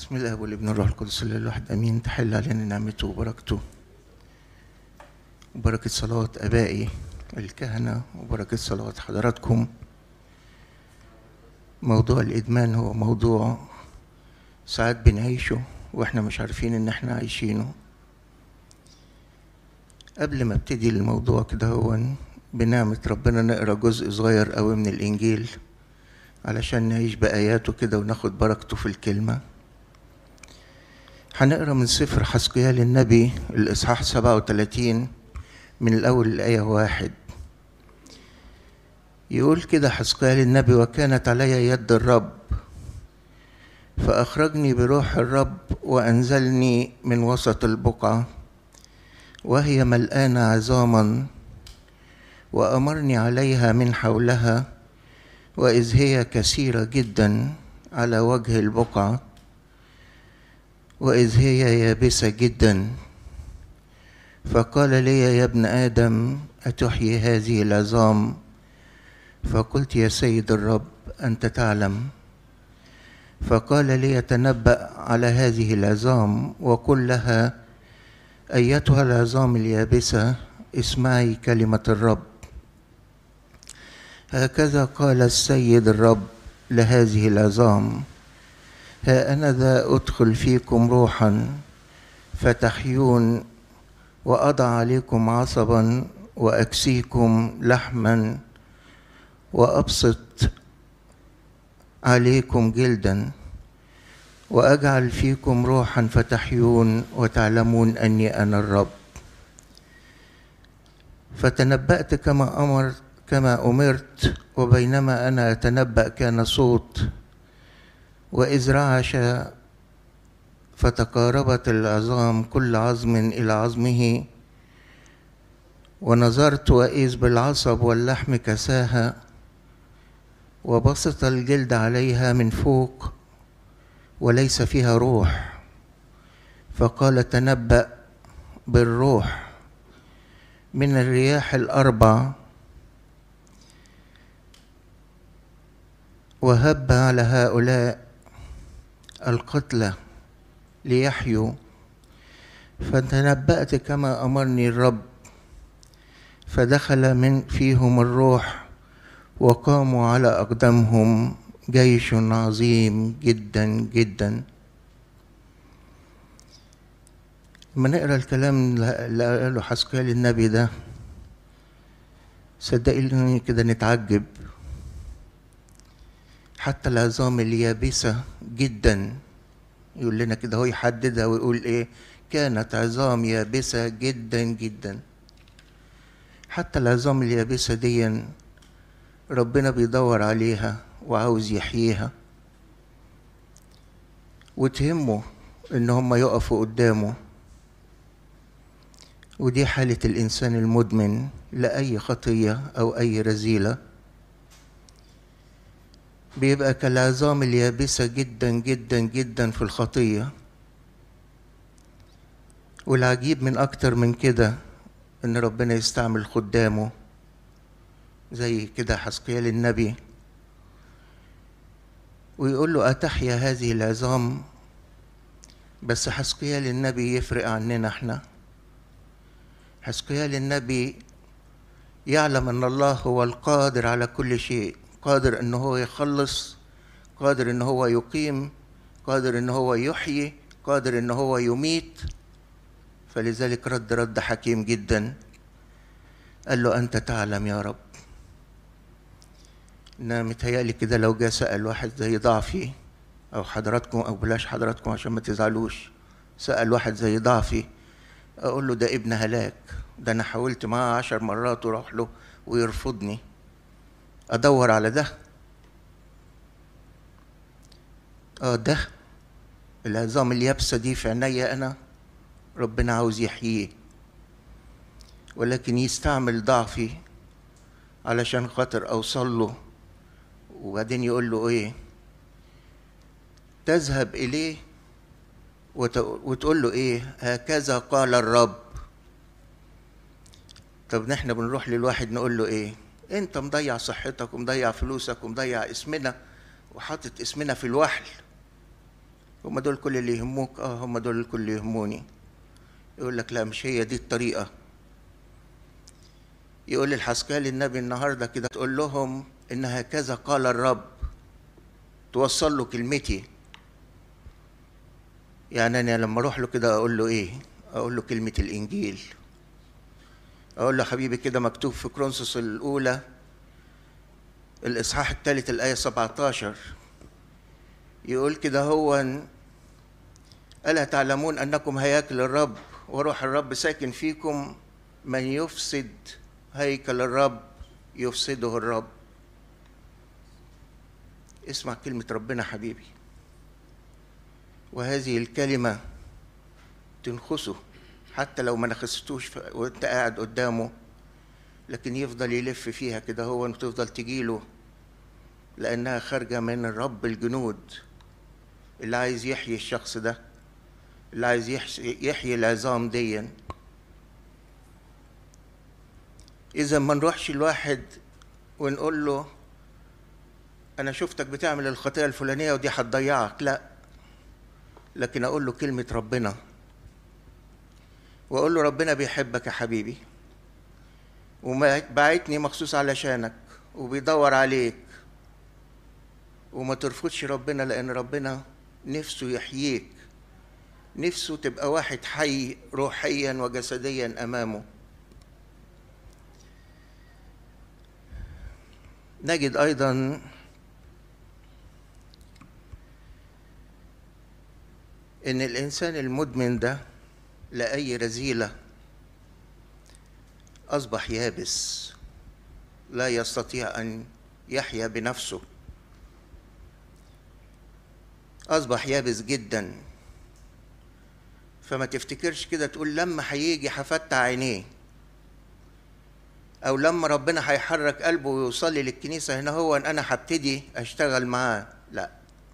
بسم الله والابن والروح القدس الله الواحد امين تحل علينا نعمته وبركته وبركة صلاة ابائي الكهنة وبركة صلاة حضراتكم موضوع الادمان هو موضوع ساعات بنعيشه واحنا مش عارفين ان احنا عايشينه قبل ما ابتدي الموضوع كده هو بنعمة ربنا نقرا جزء صغير قوي من الانجيل علشان نعيش بآياته كده وناخد بركته في الكلمة هنقرا من سفر حسقيال النبي الإصحاح 37 من الأول الآية واحد يقول كده حسقيال النبي وكانت علي يد الرب فأخرجني بروح الرب وأنزلني من وسط البقعة وهي ملآنة عظاما وأمرني عليها من حولها وإذ هي كثيرة جدا على وجه البقعة وإذ هي يابسة جدا فقال لي يا ابن آدم أتحيي هذه العظام فقلت يا سيد الرب أنت تعلم فقال لي تنبأ على هذه العظام وقل لها أيتها العظام اليابسة اسمعي كلمة الرب هكذا قال السيد الرب لهذه العظام ها أنا ذا أدخل فيكم روحا فتحيون وأضع عليكم عصبا وأكسيكم لحما وأبسط عليكم جلدا وأجعل فيكم روحا فتحيون وتعلمون أني أنا الرب فتنبأت كما أمر كما أمرت وبينما أنا أتنبأ كان صوت وإذ رعش فتقاربت العظام كل عظم إلى عظمه ونظرت وإذ بالعصب واللحم كساها وبسط الجلد عليها من فوق وليس فيها روح فقال تنبأ بالروح من الرياح الأربع وهب على هؤلاء القتلى ليحيوا فتنبأت كما أمرني الرب فدخل من فيهم الروح وقاموا على أقدامهم جيش عظيم جدا جدا لما نقرا الكلام اللي قاله حسكال النبي ده صدقني كده نتعجب حتى العظام اليابسة جدا يقول لنا كده هو يحددها ويقول ايه كانت عظام يابسة جدا جدا حتى العظام اليابسة دي ربنا بيدور عليها وعاوز يحييها وتهمه ان هم يقفوا قدامه ودي حالة الإنسان المدمن لأي خطية أو أي رذيلة بيبقى كالعظام اليابسة جدا جدا جدا في الخطية والعجيب من أكتر من كده إن ربنا يستعمل خدامه زي كده حسقيال النبي ويقول له أتحيا هذه العظام بس حسقيال النبي يفرق عننا احنا حسقيال النبي يعلم أن الله هو القادر على كل شيء قادر ان هو يخلص قادر ان هو يقيم قادر ان هو يحيي قادر ان هو يميت فلذلك رد رد حكيم جدا قال له انت تعلم يا رب انا متهيألي كده لو جه سأل واحد زي ضعفي او حضراتكم او بلاش حضراتكم عشان ما تزعلوش سأل واحد زي ضعفي اقول له ده ابن هلاك ده انا حاولت معاه عشر مرات واروح له ويرفضني ادور على ده اه ده العظام اليابسه دي في عينيا انا ربنا عاوز يحييه ولكن يستعمل ضعفي علشان خاطر اوصل له وبعدين يقول له ايه تذهب اليه وتقول له ايه هكذا قال الرب طب نحن بنروح للواحد نقول له ايه انت مضيع صحتك ومضيع فلوسك ومضيع اسمنا وحاطط اسمنا في الوحل هم دول كل اللي يهموك اه هم دول كل اللي يهموني يقول لك لا مش هي دي الطريقة يقول الحسكال النبي النهارده كده تقول لهم ان هكذا قال الرب توصل له كلمتي يعني انا لما اروح له كده اقول له ايه اقول له كلمة الانجيل اقول له حبيبي كده مكتوب في كرونسوس الاولى الاصحاح الثالث الايه 17 يقول كده هو ألا تعلمون أنكم هياكل الرب وروح الرب ساكن فيكم من يفسد هيكل الرب يفسده الرب اسمع كلمة ربنا حبيبي وهذه الكلمة تنخسه حتى لو ما نخستوش وانت قاعد قدامه لكن يفضل يلف فيها كده هو وتفضل تجيله لأنها خارجة من رب الجنود اللي عايز يحيي الشخص ده اللي عايز يحيي العظام ديا إذا ما نروحش الواحد ونقول له أنا شفتك بتعمل الخطيئة الفلانية ودي هتضيعك لا لكن أقول له كلمة ربنا وأقول له ربنا بيحبك يا حبيبي وبعتني مخصوص علشانك وبيدور عليك وما ترفضش ربنا لأن ربنا نفسه يحييك نفسه تبقى واحد حي روحيا وجسديا أمامه نجد أيضا إن الإنسان المدمن ده لأي رذيلة أصبح يابس لا يستطيع أن يحيا بنفسه أصبح يابس جدا فما تفتكرش كده تقول لما هيجي هفتح عينيه أو لما ربنا هيحرك قلبه ويوصلي للكنيسة هنا هو أن أنا هبتدي أشتغل معاه لا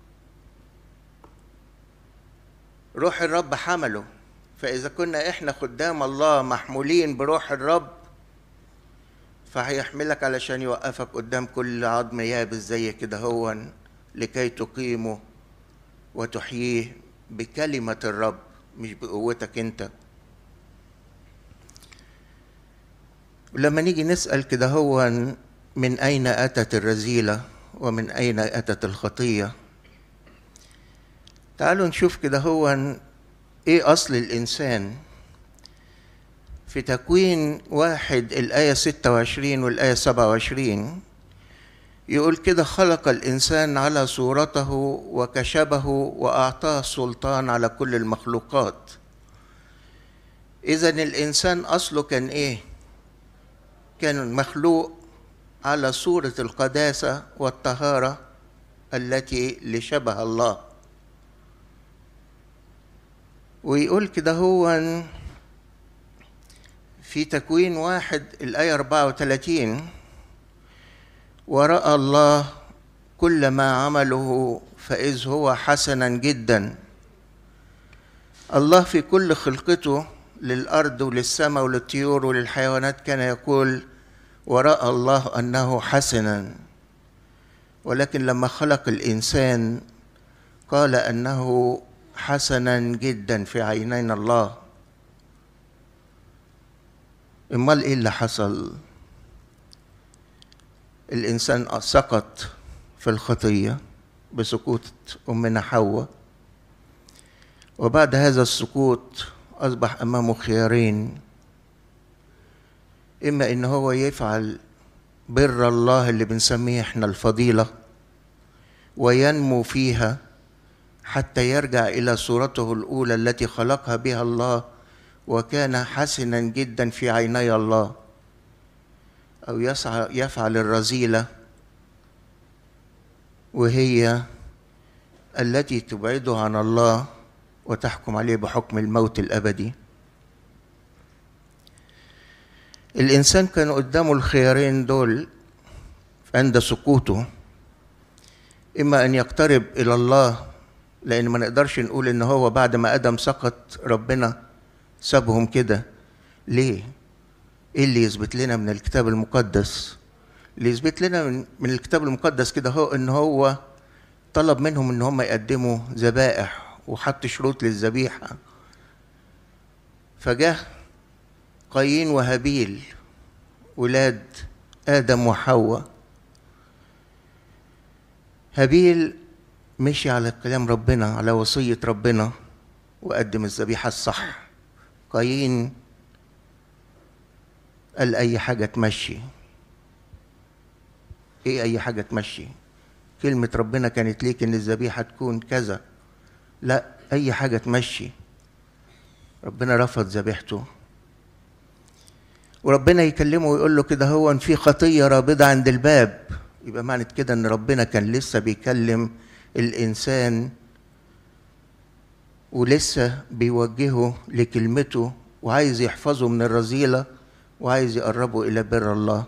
روح الرب حمله فإذا كنا إحنا خدام الله محمولين بروح الرب فهيحملك علشان يوقفك قدام كل عظم يابس زي كده هو لكي تقيمه وتحييه بكلمة الرب مش بقوتك انت ولما نيجي نسأل كده هو من أين أتت الرذيلة ومن أين أتت الخطية تعالوا نشوف كده هو إيه أصل الإنسان في تكوين واحد الآية 26 والآية 27 يقول كده خلق الإنسان على صورته وكشبه وأعطاه سلطان على كل المخلوقات إذا الإنسان أصله كان إيه؟ كان مخلوق على صورة القداسة والطهارة التي لشبه الله ويقول كده هو في تكوين واحد الآية 34 ورأى الله كل ما عمله فإذ هو حسنا جدا الله في كل خلقته للأرض وللسماء وللطيور وللحيوانات كان يقول ورأى الله أنه حسنا ولكن لما خلق الإنسان قال أنه حسنا جدا في عينين الله امال ايه اللي حصل الانسان سقط في الخطيه بسقوط امنا حواء وبعد هذا السقوط اصبح امامه خيارين اما ان هو يفعل بر الله اللي بنسميه احنا الفضيله وينمو فيها حتى يرجع الى صورته الاولى التي خلقها بها الله وكان حسنا جدا في عيني الله او يسعى يفعل الرذيله وهي التي تبعده عن الله وتحكم عليه بحكم الموت الابدي الانسان كان قدامه الخيارين دول عند سقوطه اما ان يقترب الى الله لان ما نقدرش نقول ان هو بعد ما ادم سقط ربنا سابهم كده ليه ايه اللي يثبت لنا من الكتاب المقدس اللي يثبت لنا من, من الكتاب المقدس كده هو ان هو طلب منهم ان هم يقدموا ذبائح وحط شروط للذبيحة فجه قايين وهابيل ولاد آدم وحواء هابيل مشي على كلام ربنا على وصية ربنا وقدم الذبيحة الصح قايين قال أي حاجة تمشي إيه أي حاجة تمشي كلمة ربنا كانت ليك إن الذبيحة تكون كذا لا أي حاجة تمشي ربنا رفض ذبيحته وربنا يكلمه ويقول له كده هو إن في خطية رابضة عند الباب يبقى معنى كده إن ربنا كان لسه بيكلم الإنسان ولسه بيوجهه لكلمته وعايز يحفظه من الرذيلة وعايز يقربه إلى بر الله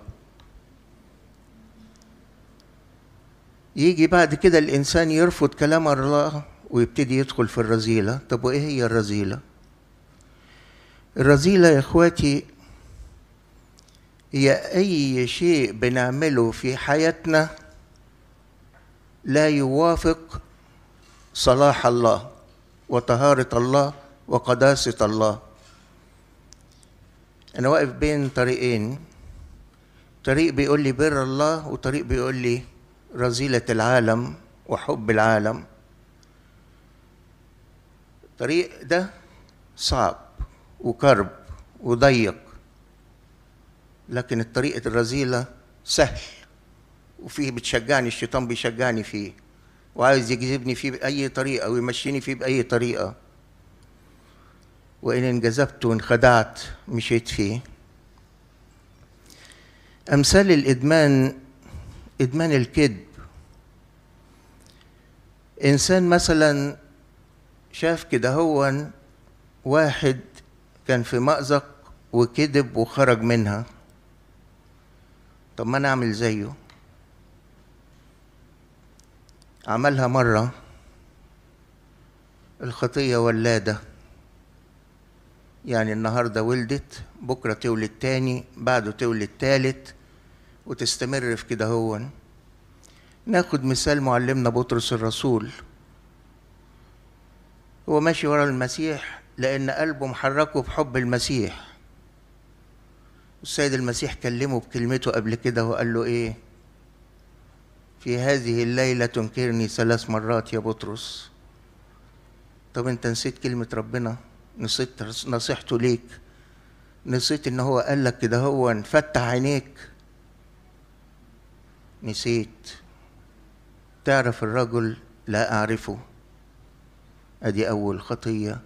يجي بعد كده الإنسان يرفض كلام الله ويبتدي يدخل في الرذيلة طب وإيه هي الرذيلة؟ الرذيلة يا إخواتي هي أي شيء بنعمله في حياتنا لا يوافق صلاح الله وطهارة الله وقداسة الله أنا واقف بين طريقين طريق بيقول لي بر الله وطريق بيقول لي رذيلة العالم وحب العالم الطريق ده صعب وكرب وضيق لكن الطريقة الرذيلة سهل وفيه بتشجعني الشيطان بيشجعني فيه وعايز يجذبني فيه بأي طريقة ويمشيني فيه بأي طريقة وإن انجذبت وانخدعت مشيت فيه أمثال الإدمان إدمان الكذب إنسان مثلا شاف كده هو واحد كان في مأزق وكذب وخرج منها طب ما أنا أعمل زيه عملها مرة الخطية ولادة يعني النهاردة ولدت بكرة تولد تاني بعده تولد تالت وتستمر في كده هو ناخد مثال معلمنا بطرس الرسول هو ماشي ورا المسيح لأن قلبه محركه بحب المسيح السيد المسيح كلمه بكلمته قبل كده وقال له إيه في هذه الليلة تنكرني ثلاث مرات يا بطرس طب انت نسيت كلمة ربنا نسيت نصيحته ليك نسيت ان هو قال لك كده هو فتح عينيك نسيت تعرف الرجل لا اعرفه ادي اول خطية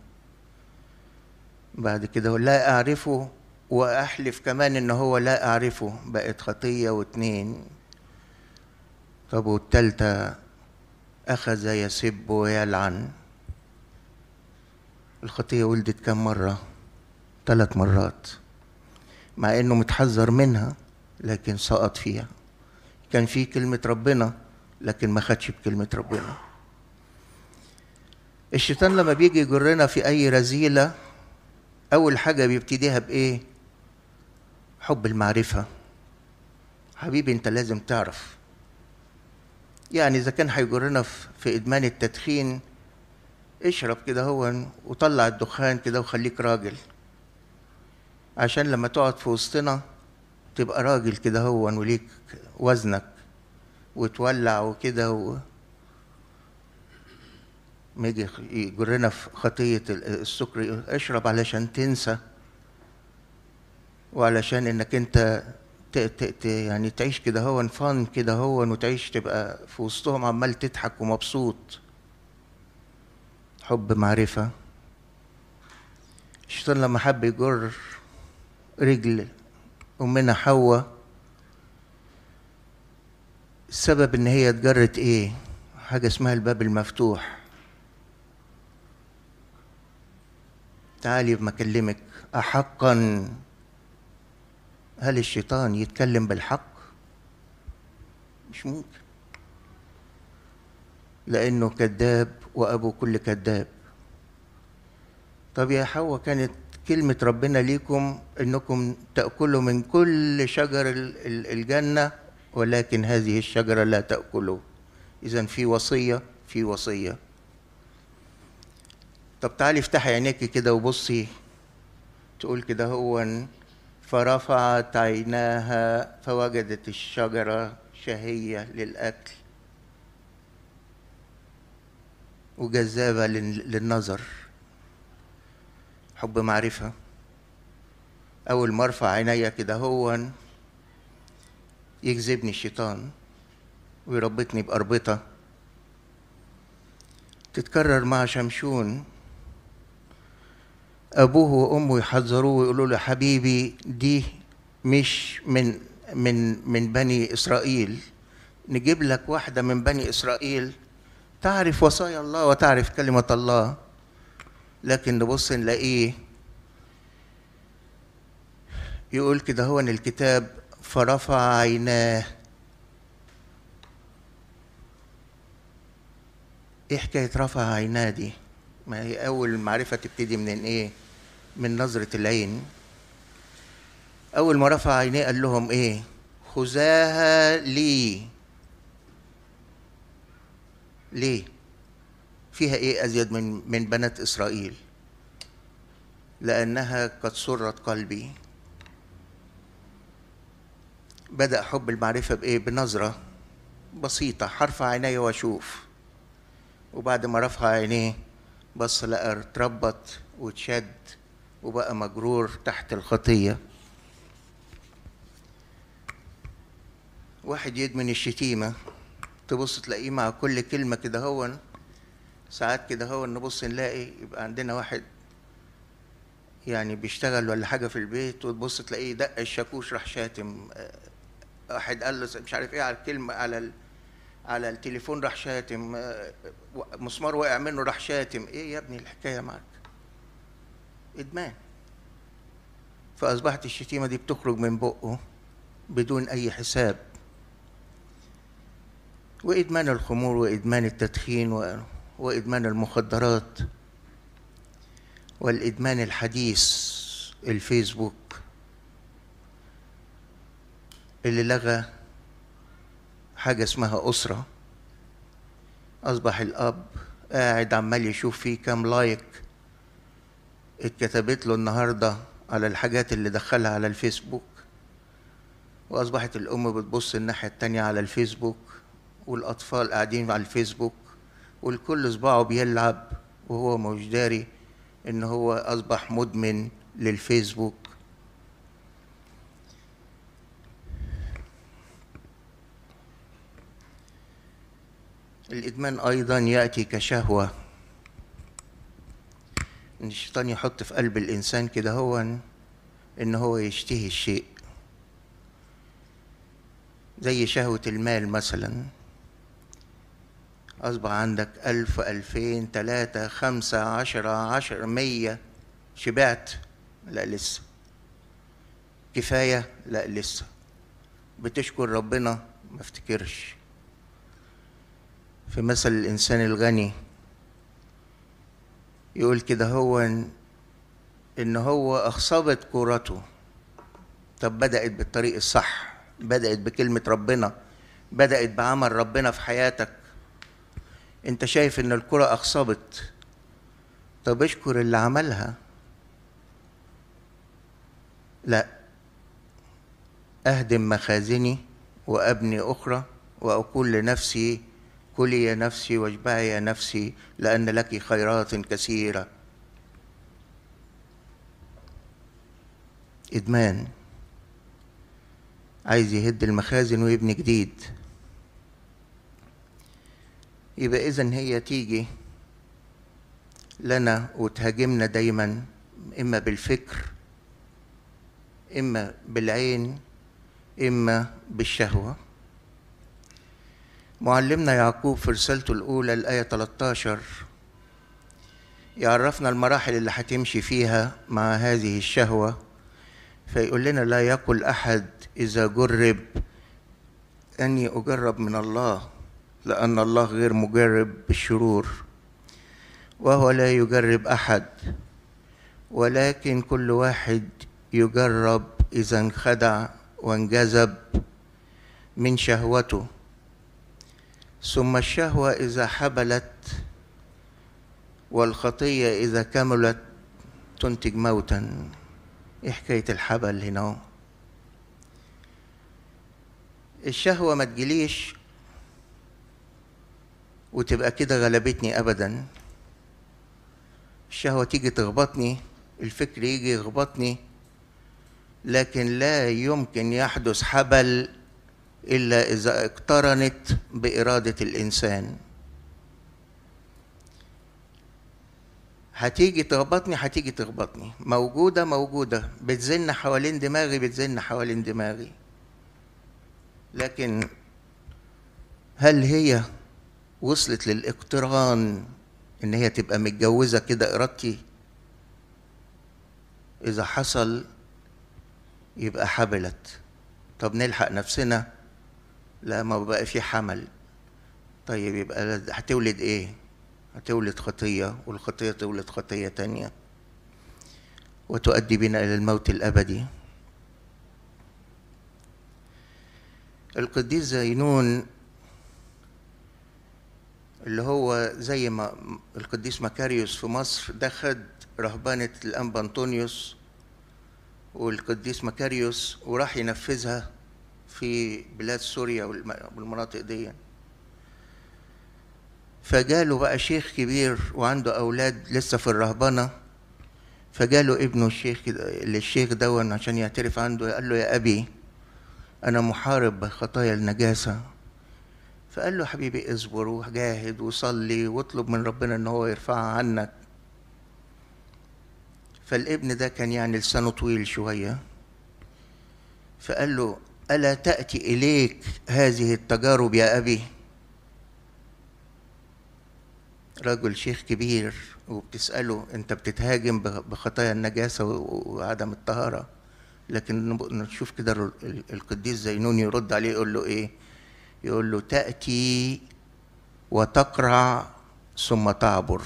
بعد كده لا اعرفه واحلف كمان ان هو لا اعرفه بقت خطية واتنين طب والتالتة أخذ يسب ويلعن الخطية ولدت كم مرة؟ ثلاث مرات مع إنه متحذر منها لكن سقط فيها كان في كلمة ربنا لكن ما خدش بكلمة ربنا الشيطان لما بيجي يجرنا في أي رذيلة أول حاجة بيبتديها بإيه؟ حب المعرفة حبيبي أنت لازم تعرف يعني إذا كان هيجرنا في إدمان التدخين اشرب كده هو وطلع الدخان كده وخليك راجل عشان لما تقعد في وسطنا تبقى راجل كده هو وليك وزنك وتولع وكده و... ما يجي يجرنا في خطية السكر اشرب علشان تنسى وعلشان انك انت ت ت ت يعني تعيش كده هو فن كده هو وتعيش تبقى في وسطهم عمال تضحك ومبسوط حب معرفة الشيطان لما حب يجر رجل أمنا حواء السبب إن هي اتجرت إيه؟ حاجة اسمها الباب المفتوح تعالي بما أكلمك أحقا هل الشيطان يتكلم بالحق؟ مش ممكن لأنه كذاب وأبو كل كذاب طب يا حواء كانت كلمة ربنا ليكم إنكم تأكلوا من كل شجر الجنة ولكن هذه الشجرة لا تأكلوا إذا في وصية في وصية طب تعالي افتحي عينيكي كده وبصي تقول كده هو فرفعت عيناها فوجدت الشجرة شهية للأكل وجذابة لل- للنظر حب معرفة أول ما أرفع عينيا كده هو يجذبني الشيطان ويربطني بأربطة تتكرر مع شمشون أبوه وأمه يحذروه ويقولوا له حبيبي دي مش من من من بني إسرائيل نجيب لك واحدة من بني إسرائيل تعرف وصايا الله وتعرف كلمة الله لكن نبص نلاقيه يقول كده هو الكتاب فرفع عيناه ايه حكاية رفع عيناه دي ما هي أول معرفة تبتدي من إيه من نظرة العين أول ما رفع عينيه قال لهم إيه خذاها لي ليه فيها إيه أزيد من من بنات إسرائيل لأنها قد سرت قلبي بدأ حب المعرفة بإيه بنظرة بسيطة حرف عيني وأشوف وبعد ما رفع عينيه بص لقى اتربط واتشد وبقى مجرور تحت الخطية واحد يدمن الشتيمة تبص تلاقيه مع كل كلمة كده هو ساعات كده هو نبص نلاقي يبقى عندنا واحد يعني بيشتغل ولا حاجة في البيت وتبص تلاقيه دق الشاكوش راح شاتم آه، واحد قال له مش عارف ايه على الكلمة على ال... على التليفون راح شاتم آه، مسمار وقع منه راح شاتم ايه يا ابني الحكايه معك ادمان فاصبحت الشتيمه دي بتخرج من بقه بدون اي حساب وادمان الخمور وادمان التدخين و... وادمان المخدرات والادمان الحديث الفيسبوك اللي لغى حاجة اسمها أسرة أصبح الأب قاعد عمال يشوف فيه كام لايك اتكتبت له النهاردة على الحاجات اللي دخلها على الفيسبوك وأصبحت الأم بتبص الناحية التانية على الفيسبوك والأطفال قاعدين على الفيسبوك والكل صباعه بيلعب وهو مش داري إن هو أصبح مدمن للفيسبوك الإدمان أيضا يأتي كشهوة إن الشيطان يحط في قلب الإنسان كده هو إن هو يشتهي الشيء زي شهوة المال مثلا أصبح عندك ألف ألفين تلاتة خمسة عشرة عشر مية شبعت لا لسه كفاية لا لسه بتشكر ربنا ما افتكرش في مثل الإنسان الغني يقول كده هو إن هو أخصبت كورته طب بدأت بالطريق الصح بدأت بكلمة ربنا بدأت بعمل ربنا في حياتك أنت شايف إن الكرة أخصبت طب اشكر اللي عملها لا أهدم مخازني وأبني أخرى وأقول لنفسي كلي يا نفسي واشبعي يا نفسي لأن لك خيرات كثيرة إدمان عايز يهد المخازن ويبني جديد يبقى إذن هي تيجي لنا وتهاجمنا دايما إما بالفكر إما بالعين إما بالشهوة معلمنا يعقوب في رسالته الأولى الآية 13 يعرفنا المراحل اللي هتمشي فيها مع هذه الشهوة فيقول لنا لا يقل أحد إذا جرب أني أجرب من الله لأن الله غير مجرب بالشرور وهو لا يجرب أحد ولكن كل واحد يجرب إذا انخدع وانجذب من شهوته ثم الشهوة إذا حبلت والخطية إذا كملت تنتج موتا إيه حكاية الحبل هنا أهو؟ الشهوة ما تجيليش وتبقى كده غلبتني أبدا الشهوة تيجي تخبطني الفكر يجي يخبطني لكن لا يمكن يحدث حبل إلا إذا اقترنت بإرادة الإنسان هتيجي تخبطني هتيجي تخبطني موجودة موجودة بتزن حوالين دماغي بتزن حوالين دماغي لكن هل هي وصلت للاقتران ان هي تبقى متجوزة كده ارادتي اذا حصل يبقى حبلت طب نلحق نفسنا لا ما بقى في حمل طيب يبقى هتولد ايه هتولد خطية والخطية تولد خطية تانية وتؤدي بنا إلى الموت الأبدي القديس زينون اللي هو زي ما القديس مكاريوس في مصر ده خد رهبانة الأنبا أنطونيوس والقديس مكاريوس وراح ينفذها في بلاد سوريا والمناطق دي فجاله بقى شيخ كبير وعنده أولاد لسه في الرهبنة فجاله ابنه الشيخ للشيخ دون عشان يعترف عنده قال له يا أبي أنا محارب بخطايا النجاسة فقال له حبيبي اصبر وجاهد وصلي واطلب من ربنا ان هو يرفعها عنك فالابن ده كان يعني لسانه طويل شوية فقال له ألا تأتي إليك هذه التجارب يا أبي رجل شيخ كبير وبتسأله أنت بتتهاجم بخطايا النجاسة وعدم الطهارة لكن نشوف كده القديس زينون يرد عليه يقول له إيه يقول له تأتي وتقرع ثم تعبر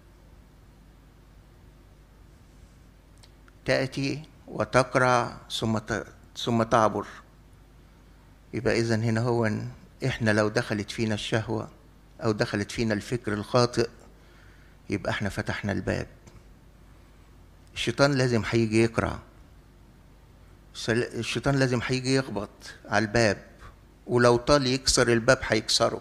تأتي وتقرع ثم ثم تعبر يبقى إذا هنا هو إحنا لو دخلت فينا الشهوة أو دخلت فينا الفكر الخاطئ يبقى إحنا فتحنا الباب الشيطان لازم هيجي يقرع الشيطان لازم هيجي يخبط على الباب ولو طال يكسر الباب هيكسره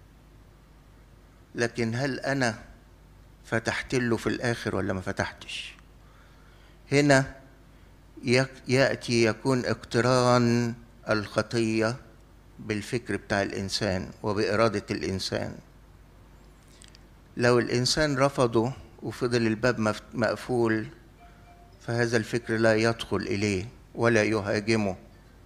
لكن هل أنا فتحت له في الآخر ولا ما فتحتش هنا يأتي يكون اقتران الخطية بالفكر بتاع الإنسان وبإرادة الإنسان لو الإنسان رفضه وفضل الباب مقفول فهذا الفكر لا يدخل إليه ولا يهاجمه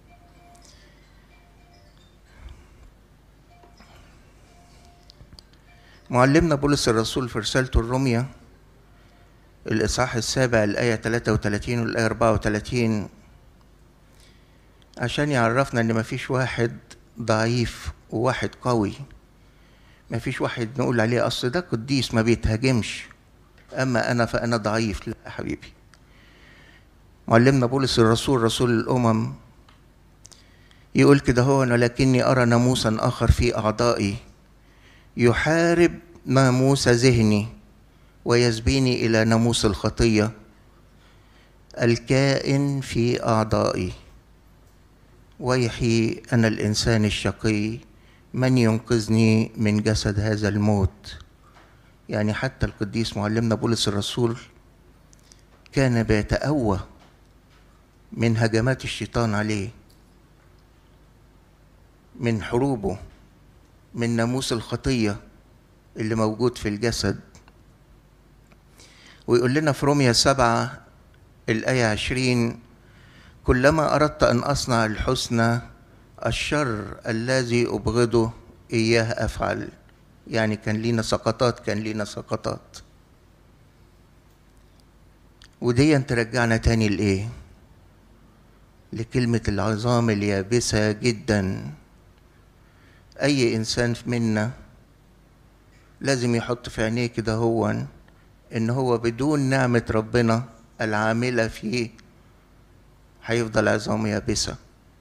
معلمنا بولس الرسول في رسالته الرومية الإصحاح السابع الآية 33 والآية 34 عشان يعرفنا إن مفيش واحد ضعيف وواحد قوي مفيش واحد نقول عليه أصل ده قديس ما بيتهاجمش أما أنا فأنا ضعيف لا يا حبيبي معلمنا بولس الرسول رسول الأمم يقول كده هو ولكني أرى ناموسا آخر في أعضائي يحارب ناموس ذهني ويسبيني إلى ناموس الخطية الكائن في أعضائي ويحي أنا الإنسان الشقي من ينقذني من جسد هذا الموت يعني حتى القديس معلمنا بولس الرسول كان بيتأوى من هجمات الشيطان عليه من حروبه من ناموس الخطية اللي موجود في الجسد ويقول لنا في روميا سبعة الآية عشرين كلما أردت أن أصنع الحسنى الشر الذي أبغضه إياه أفعل يعني كان لينا سقطات كان لينا سقطات ودي ترجعنا تاني لإيه لكلمة العظام اليابسة جدا أي إنسان منا لازم يحط في عينيه كده هو إن هو بدون نعمة ربنا العاملة فيه هيفضل عظام يابسة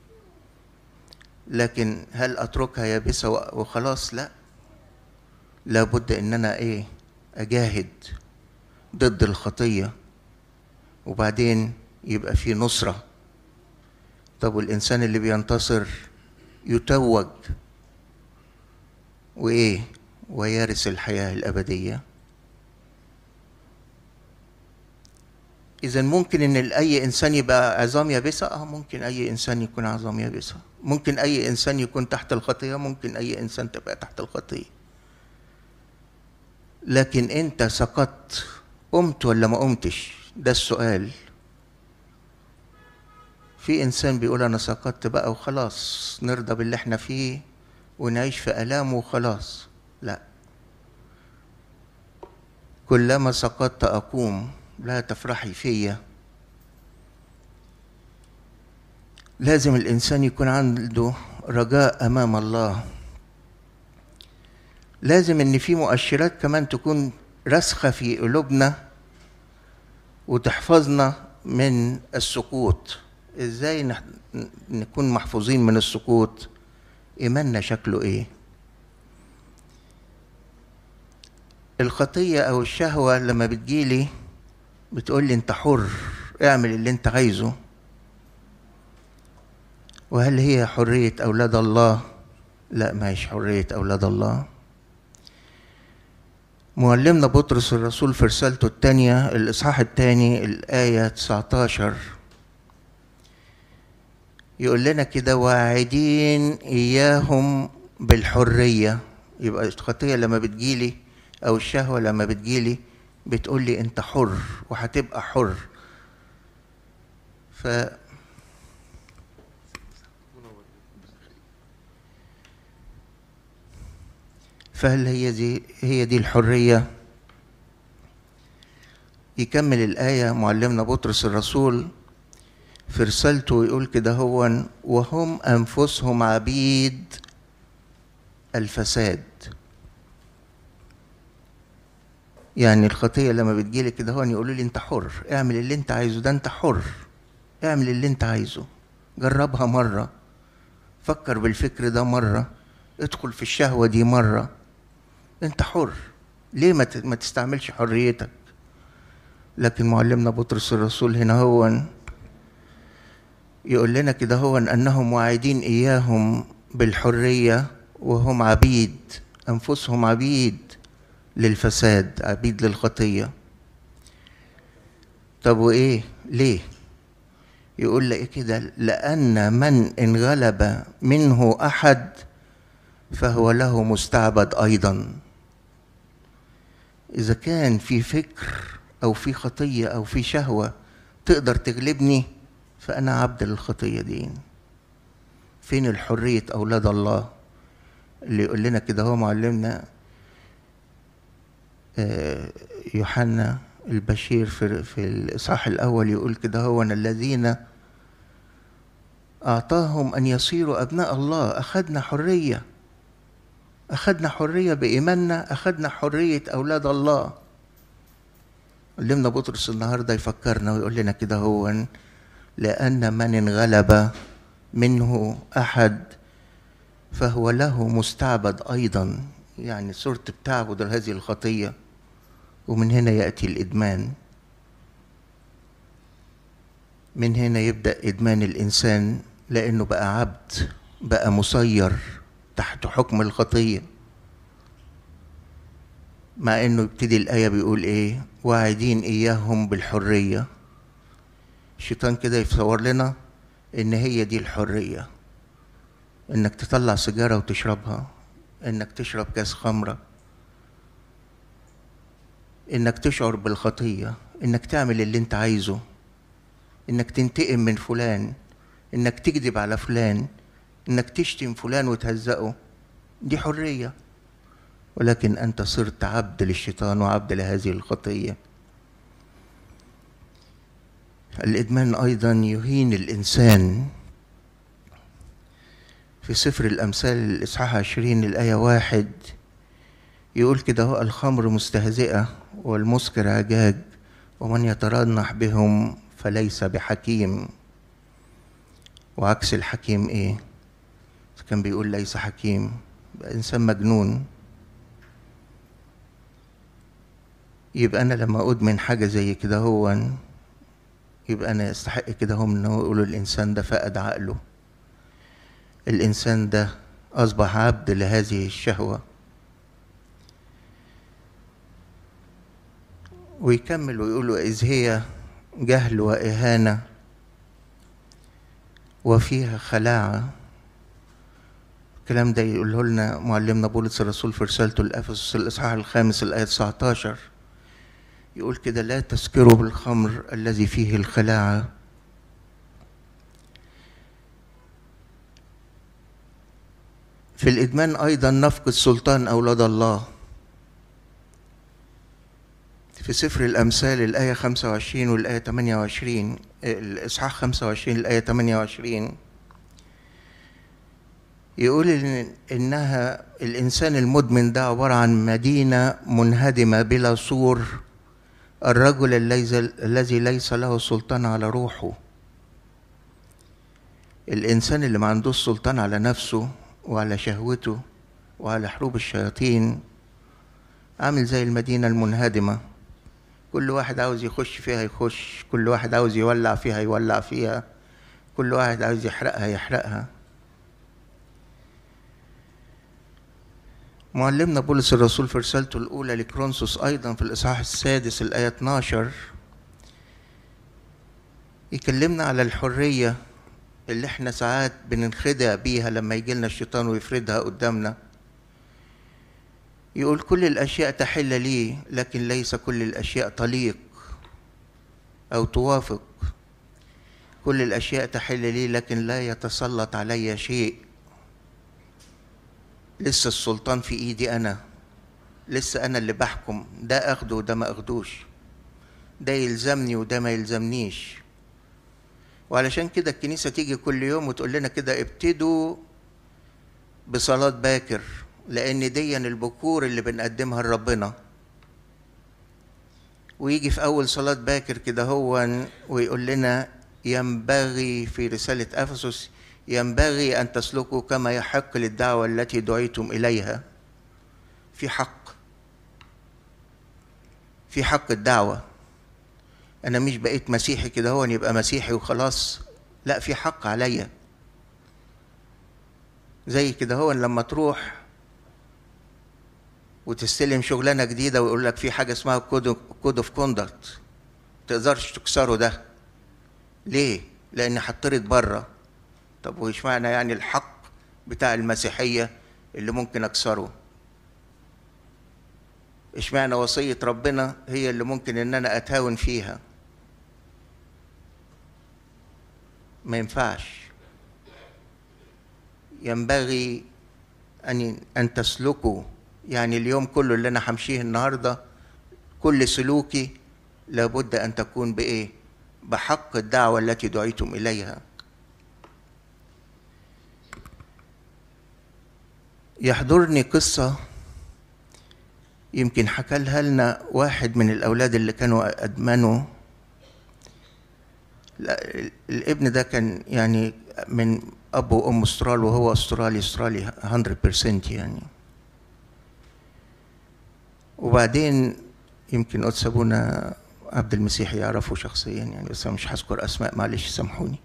لكن هل أتركها يابسة وخلاص لا لابد إن أنا إيه أجاهد ضد الخطية وبعدين يبقى في نصرة طب والإنسان اللي بينتصر يتوج وإيه ويرث الحياة الأبدية إذا ممكن إن أي إنسان يبقى عظام يابسة؟ آه ممكن أي إنسان يكون عظام يابسة، ممكن أي إنسان يكون تحت الخطية، ممكن أي إنسان تبقى تحت الخطية. لكن أنت سقطت قمت ولا ما قمتش؟ ده السؤال. في إنسان بيقول أنا سقطت بقى وخلاص نرضى باللي إحنا فيه ونعيش في آلام وخلاص. لا. كلما سقطت أقوم لا تفرحي فيا لازم الانسان يكون عنده رجاء امام الله لازم ان في مؤشرات كمان تكون راسخه في قلوبنا وتحفظنا من السقوط ازاي نكون محفوظين من السقوط ايماننا شكله ايه الخطيه او الشهوه لما بتجيلي بتقول لي انت حر اعمل اللي انت عايزه وهل هي حرية أولاد الله؟ لا ما هيش حرية أولاد الله معلمنا بطرس الرسول في رسالته الثانية الإصحاح الثاني الآية 19 يقول لنا كده واعدين إياهم بالحرية يبقى الخطية لما بتجيلي أو الشهوة لما بتجيلي بتقول لي انت حر وهتبقى حر ف فهل هي دي هي دي الحريه يكمل الايه معلمنا بطرس الرسول في رسالته يقول كده هو وهم انفسهم عبيد الفساد يعني الخطية لما بتجيلي كده هون يقولوا لي أنت حر اعمل اللي أنت عايزه ده أنت حر اعمل اللي أنت عايزه جربها مرة فكر بالفكر ده مرة ادخل في الشهوة دي مرة أنت حر ليه ما ما تستعملش حريتك لكن معلمنا بطرس الرسول هنا هو يقول لنا كده هو أنهم واعدين إياهم بالحرية وهم عبيد أنفسهم عبيد للفساد عبيد للخطية طب وإيه ليه يقول لك كده لأن من انغلب منه أحد فهو له مستعبد أيضا إذا كان في فكر أو في خطية أو في شهوة تقدر تغلبني فأنا عبد للخطية دي فين الحرية أولاد الله اللي يقول لنا كده هو معلمنا يوحنا البشير في في الاصحاح الاول يقول كده هو الذين اعطاهم ان يصيروا ابناء الله اخذنا حريه اخذنا حريه بايماننا اخذنا حريه اولاد الله علمنا بطرس النهارده يفكرنا ويقول لنا كده هو لان من انغلب منه احد فهو له مستعبد ايضا يعني صرت بتعبد هذه الخطيه ومن هنا ياتي الادمان من هنا يبدا ادمان الانسان لانه بقى عبد بقى مسير تحت حكم الخطيه مع انه يبتدي الايه بيقول ايه واعدين اياهم بالحريه الشيطان كده يتصور لنا ان هي دي الحريه انك تطلع سيجاره وتشربها انك تشرب كاس خمره انك تشعر بالخطيه انك تعمل اللي انت عايزه انك تنتقم من فلان انك تكذب على فلان انك تشتم فلان وتهزقه دي حريه ولكن انت صرت عبد للشيطان وعبد لهذه الخطيه الادمان ايضا يهين الانسان في سفر الامثال الاصحاح عشرين الايه واحد يقول كده هو الخمر مستهزئه والمسكر عجاج ومن يترنح بهم فليس بحكيم وعكس الحكيم ايه كان بيقول ليس حكيم انسان مجنون يبقى انا لما ادمن حاجه زي كده هو يبقى انا يستحق كده هم انه يقولوا الانسان ده فقد عقله الانسان ده اصبح عبد لهذه الشهوه ويكمل ويقولوا اذ هي جهل واهانه وفيها خلاعه الكلام ده يقوله لنا معلمنا بولس الرسول في رسالته لافسس الاصحاح الخامس الايه 19 يقول كده لا تسكروا بالخمر الذي فيه الخلاعه في الادمان ايضا نفقد سلطان اولاد الله في سفر الامثال الايه 25 والايه 28 الاصحاح 25 الايه 28 يقول إن إنها الإنسان المدمن ده عبارة عن مدينة منهدمة بلا سور الرجل الذي ليس له سلطان على روحه الإنسان اللي ما عندوش سلطان على نفسه وعلى شهوته وعلى حروب الشياطين عامل زي المدينة المنهدمة كل واحد عاوز يخش فيها يخش كل واحد عاوز يولع فيها يولع فيها كل واحد عاوز يحرقها يحرقها معلمنا بولس الرسول في رسالته الأولى لكرونسوس أيضا في الإصحاح السادس الآية 12 يكلمنا على الحرية اللي احنا ساعات بننخدع بيها لما يجي لنا الشيطان ويفردها قدامنا يقول كل الأشياء تحل لي لكن ليس كل الأشياء تليق أو توافق كل الأشياء تحل لي لكن لا يتسلط علي شيء لسه السلطان في ايدي انا لسه انا اللي بحكم ده اخده وده ما اخدوش ده يلزمني وده ما يلزمنيش وعلشان كده الكنيسة تيجي كل يوم وتقول لنا كده ابتدوا بصلاة باكر لأن دي البكور اللي بنقدمها لربنا ويجي في أول صلاة باكر كده هو ويقول لنا ينبغي في رسالة أفسس ينبغي أن تسلكوا كما يحق للدعوة التي دعيتم إليها في حق في حق الدعوة أنا مش بقيت مسيحي كده هو يبقى مسيحي وخلاص لا في حق عليا زي كده هو لما تروح وتستلم شغلانة جديدة ويقول لك في حاجة اسمها كود اوف كوندكت تقدرش تكسره ده ليه؟ لأن هطرد بره طب وايش معنى يعني الحق بتاع المسيحية اللي ممكن أكسره ايش معنى وصية ربنا هي اللي ممكن ان انا اتهاون فيها ما ينفعش ينبغي ان ان تسلكوا يعني اليوم كله اللي انا همشيه النهارده كل سلوكي لابد ان تكون بايه بحق الدعوه التي دعيتم اليها يحضرني قصة يمكن حكالها لنا واحد من الأولاد اللي كانوا أدمنوا لا الابن ده كان يعني من أب وأم أسترال وهو أسترالي أسترالي 100% يعني وبعدين يمكن قدس أبونا عبد المسيح يعرفه شخصيا يعني بس أنا مش هذكر أسماء معلش سامحوني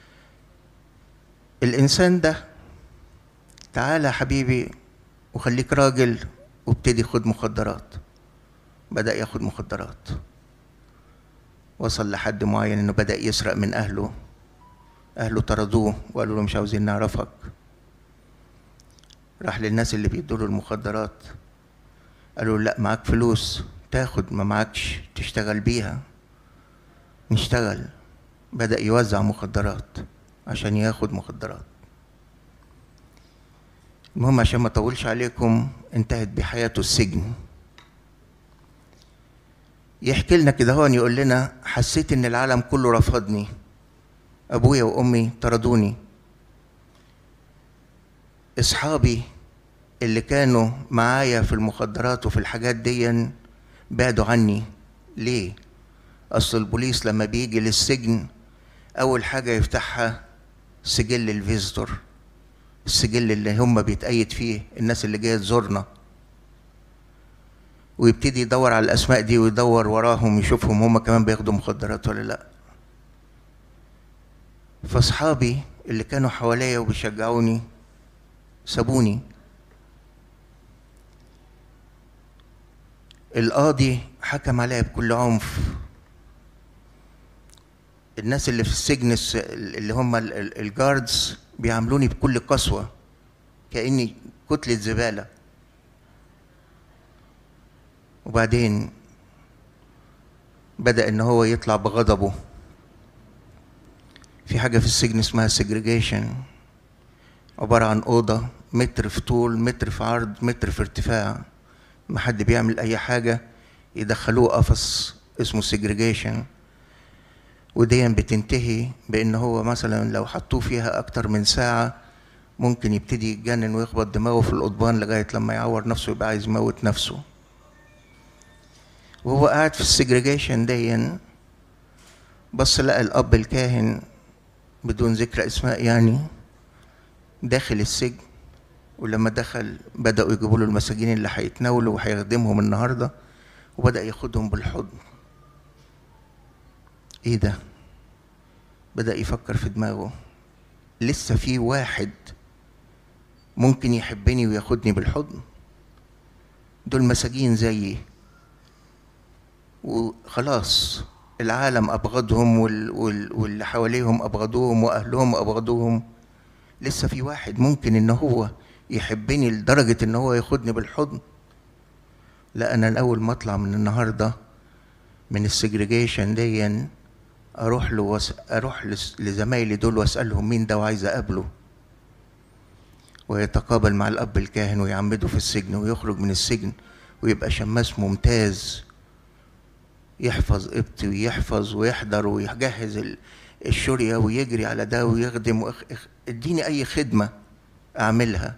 الإنسان ده تعالى يا حبيبي وخليك راجل وابتدي خد مخدرات بدأ ياخد مخدرات وصل لحد معين انه بدأ يسرق من اهله اهله طردوه وقالوا له مش عاوزين نعرفك راح للناس اللي بيدوا له المخدرات قالوا لا معاك فلوس تاخد ما معكش تشتغل بيها نشتغل بدأ يوزع مخدرات عشان ياخد مخدرات المهم عشان ما اطولش عليكم انتهت بحياته السجن يحكي لنا كده هو يقول لنا حسيت ان العالم كله رفضني ابويا وامي طردوني اصحابي اللي كانوا معايا في المخدرات وفي الحاجات دي بعدوا عني ليه اصل البوليس لما بيجي للسجن اول حاجه يفتحها سجل الفيزيتور السجل اللي هم بيتأيد فيه الناس اللي جايه تزورنا ويبتدي يدور على الاسماء دي ويدور وراهم يشوفهم هم كمان بياخدوا مخدرات ولا لا فاصحابي اللي كانوا حواليا وبيشجعوني سابوني القاضي حكم عليا بكل عنف الناس اللي في السجن الس- اللي هم ال- ال- الجاردز بيعاملوني بكل قسوة كأني كتلة زبالة وبعدين بدأ إن هو يطلع بغضبه في حاجة في السجن اسمها segregation عبارة عن أوضة متر في طول متر في عرض متر في ارتفاع ما حد بيعمل أي حاجة يدخلوه قفص اسمه segregation ودي بتنتهي بان هو مثلا لو حطوه فيها اكتر من ساعة ممكن يبتدي يتجنن ويخبط دماغه في القضبان لغاية لما يعور نفسه يبقى عايز يموت نفسه وهو قاعد في السجريجيشن دي بص لقى الاب الكاهن بدون ذكر اسماء يعني داخل السجن ولما دخل بدأوا يجيبوا له المساجين اللي هيتناولوا وهيخدمهم النهارده وبدأ ياخدهم بالحضن ايه ده بدأ يفكر في دماغه لسه في واحد ممكن يحبني وياخدني بالحضن دول مساجين زيي وخلاص العالم أبغضهم وال... وال... واللي حواليهم أبغضوهم وأهلهم أبغضوهم لسه في واحد ممكن إن هو يحبني لدرجة إن هو ياخدني بالحضن لا أنا الأول ما أطلع من النهاردة من السجريجيشن دي اروح له وس... اروح لس... لزمايلي دول واسالهم مين ده وعايز اقابله ويتقابل مع الاب الكاهن ويعمده في السجن ويخرج من السجن ويبقى شماس ممتاز يحفظ قبطي ويحفظ ويحضر ويجهز ال- الشورية ويجري على ده ويخدم وإخ... إخ... اديني اي خدمة اعملها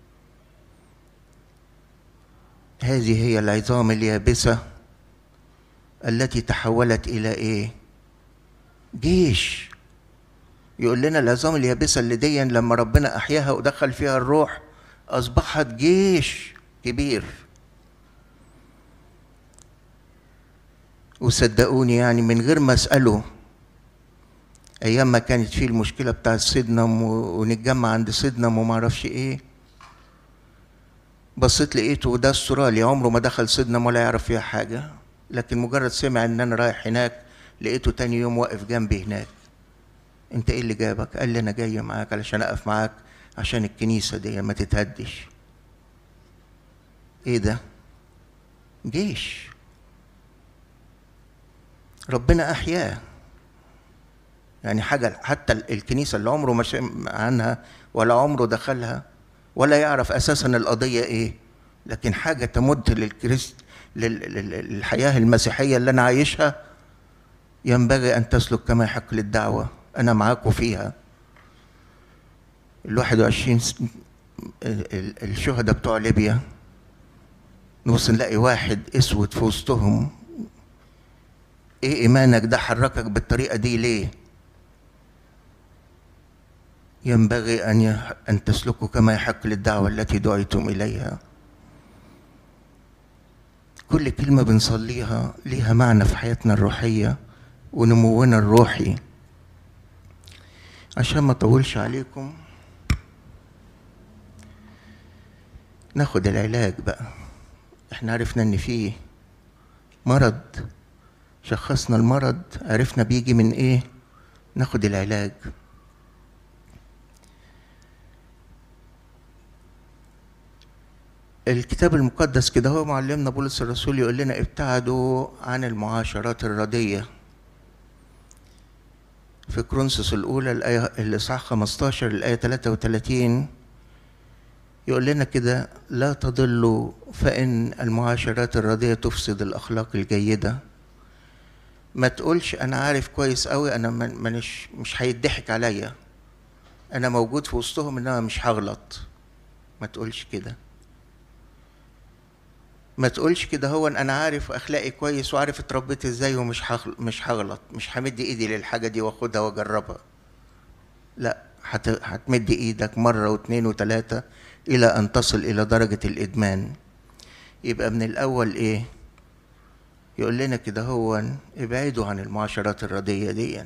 هذه هي العظام اليابسة التي تحولت الى ايه جيش يقول لنا العظام اليابسه اللي دي لما ربنا احياها ودخل فيها الروح اصبحت جيش كبير وصدقوني يعني من غير ما اساله ايام ما كانت في المشكله بتاعت سيدنم و- ونتجمع عند سيدنم وما اعرفش ايه بصيت لقيته ده استرالي عمره ما دخل سيدنم ولا يعرف فيها حاجه لكن مجرد سمع ان انا رايح هناك لقيته تاني يوم واقف جنبي هناك انت ايه اللي جابك قال لي انا جاي معاك علشان اقف معاك عشان الكنيسه دي ما تتهدش ايه ده جيش ربنا احياه يعني حاجه حتى الكنيسه اللي عمره ما سمع عنها ولا عمره دخلها ولا يعرف اساسا القضيه ايه لكن حاجه تمد للكريست لل- لل- للحياه المسيحيه اللي انا عايشها ينبغي ان تسلك كما يحق للدعوه انا معاكم فيها ال 21 س- ال- ال- الشهداء بتوع ليبيا نبص نلاقي واحد اسود في وسطهم ايه ايمانك ده حركك بالطريقه دي ليه ينبغي ان يح- ان تسلكوا كما يحق للدعوه التي دعيتم اليها كل كلمه بنصليها ليها معنى في حياتنا الروحيه ونمونا الروحي عشان ما اطولش عليكم ناخد العلاج بقى احنا عرفنا ان فيه مرض شخصنا المرض عرفنا بيجي من ايه ناخد العلاج الكتاب المقدس كده هو معلمنا بولس الرسول يقول لنا ابتعدوا عن المعاشرات الرديه في كرونسوس الأولى الآية الإصحاح 15 الآية 33 يقول لنا كده لا تضلوا فإن المعاشرات الرديئة تفسد الأخلاق الجيدة ما تقولش أنا عارف كويس أوي أنا من- مانيش مش هيضحك عليا أنا موجود في وسطهم إنما مش هغلط ما تقولش كده ما تقولش كده هو إن انا عارف اخلاقي كويس وعارف اتربيت ازاي ومش هغل... مش هغلط مش همد ايدي للحاجه دي واخدها واجربها لا هت... هتمد ايدك مره واثنين وثلاثه الى ان تصل الى درجه الادمان يبقى من الأول إيه يقول لنا كده هو ابعدوا عن المعاشرات الردية دي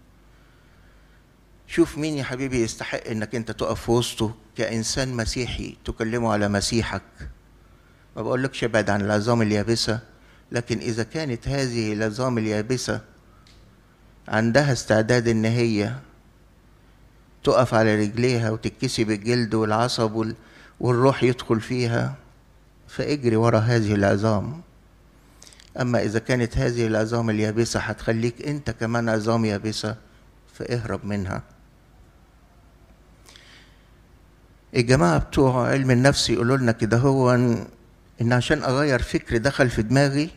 شوف مين يا حبيبي يستحق انك انت تقف في وسطه كإنسان مسيحي تكلمه على مسيحك ما بقولكش ابعد عن العظام اليابسة لكن إذا كانت هذه العظام اليابسة عندها استعداد إن هي تقف على رجليها وتتكسي بالجلد والعصب والروح يدخل فيها فاجري ورا هذه العظام أما إذا كانت هذه العظام اليابسة هتخليك أنت كمان عظام يابسة فاهرب منها الجماعة بتوع علم النفس يقولوا لنا كده هو إن عشان أغير فكر دخل في دماغي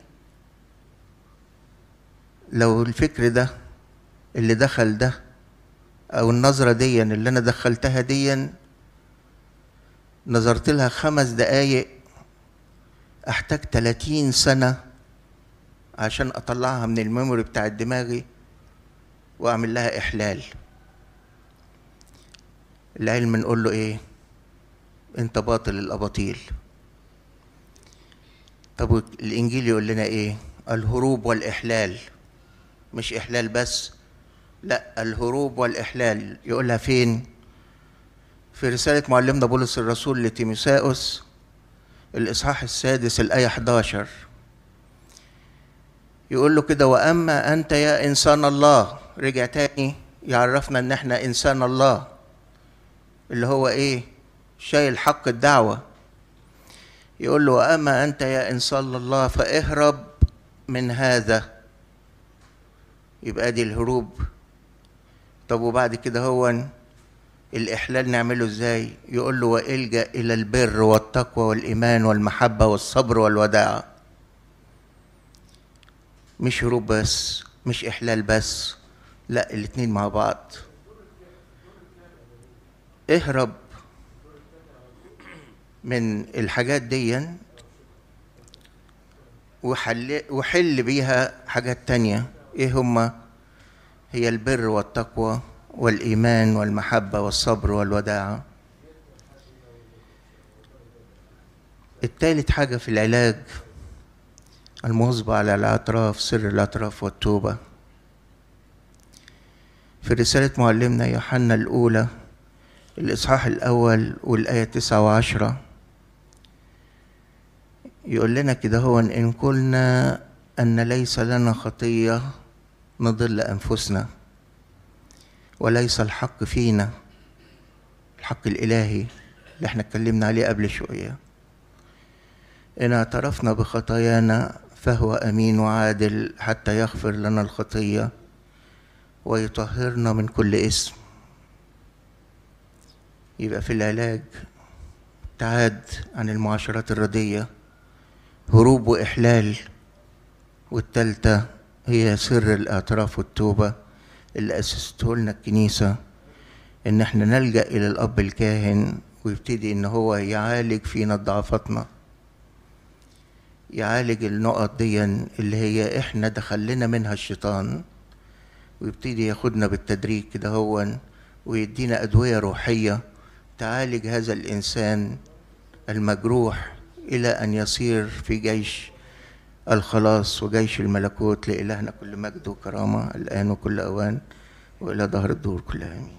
لو الفكر ده اللي دخل ده أو النظرة دي اللي أنا دخلتها دي نظرت لها خمس دقايق أحتاج 30 سنة عشان أطلعها من الميموري بتاع دماغي وأعمل لها إحلال العلم نقول له إيه أنت باطل الأباطيل طب الإنجيل يقول لنا إيه الهروب والإحلال مش إحلال بس لا الهروب والإحلال يقولها فين في رسالة معلمنا بولس الرسول لتيموساوس الإصحاح السادس الآية 11 يقول له كده وأما أنت يا إنسان الله رجع تاني يعرفنا إن إحنا إنسان الله اللي هو إيه شايل حق الدعوة يقول له وأما أنت يا إنسان الله فاهرب من هذا يبقى دي الهروب طب وبعد كده هو الإحلال نعمله إزاي يقول له وإلجأ إلى البر والتقوى والإيمان والمحبة والصبر والوداعة مش هروب بس مش إحلال بس لا الاتنين مع بعض اهرب من الحاجات دي وحل, وحل بيها حاجات تانية ايه هما هي البر والتقوى والإيمان والمحبة والصبر والوداعة التالت حاجة في العلاج المواظبة على الاعتراف سر الاعتراف والتوبة في رسالة معلمنا يوحنا الأولى الإصحاح الأول والآية تسعة وعشرة يقول لنا كده هو إن قلنا أن ليس لنا خطية نضل أنفسنا وليس الحق فينا الحق الإلهي اللي احنا اتكلمنا عليه قبل شوية إن اعترفنا بخطايانا فهو أمين وعادل حتى يغفر لنا الخطية ويطهرنا من كل اسم يبقى في العلاج ابتعاد عن المعاشرات الردية هروب وإحلال والتالتة هي سر الاعتراف والتوبة اللي أسسته لنا الكنيسة إن احنا نلجأ إلى الأب الكاهن ويبتدي إن هو يعالج فينا ضعفاتنا يعالج النقط دي اللي هي احنا دخلنا منها الشيطان ويبتدي ياخدنا بالتدريج كده هو ويدينا أدوية روحية تعالج هذا الإنسان المجروح إلى أن يصير في جيش الخلاص وجيش الملكوت لإلهنا كل مجد وكرامة الآن وكل أوان وإلى ظهر الدور كلها آمين